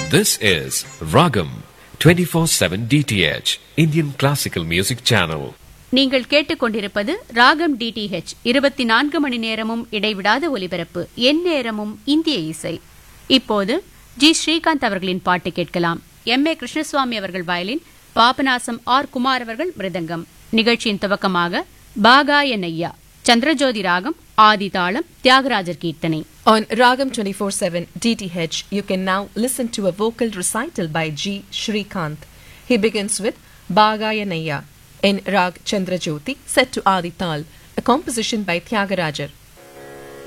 This is Ragam 24/7 DTH Indian Classical Music Channel. நீங்கள் கேட்டுக்கொண்டிருப்பது ராகம் டிடிஹெச் இருபத்தி நான்கு மணி நேரமும் இடைவிடாத ஒலிபரப்பு என் நேரமும் இந்திய இசை இப்போது ஜி ஸ்ரீகாந்த் அவர்களின் பாட்டு கேட்கலாம் எம் ஏ கிருஷ்ணசுவாமி அவர்கள் வயலின் பாபநாசம் ஆர் குமார் அவர்கள் மிருதங்கம் நிகழ்ச்சியின் துவக்கமாக பாகாய நையா சந்திரஜோதி ராகம் ஆதி தாளம் தியாகராஜர் கீர்த்தனை On Ragam 24/7 DTH, you can now listen to a vocal recital by G. Shrikant. He begins with Bhagaya Naya in Rag Chandrajyoti set to Adi Tal, a composition by Tyagarajar.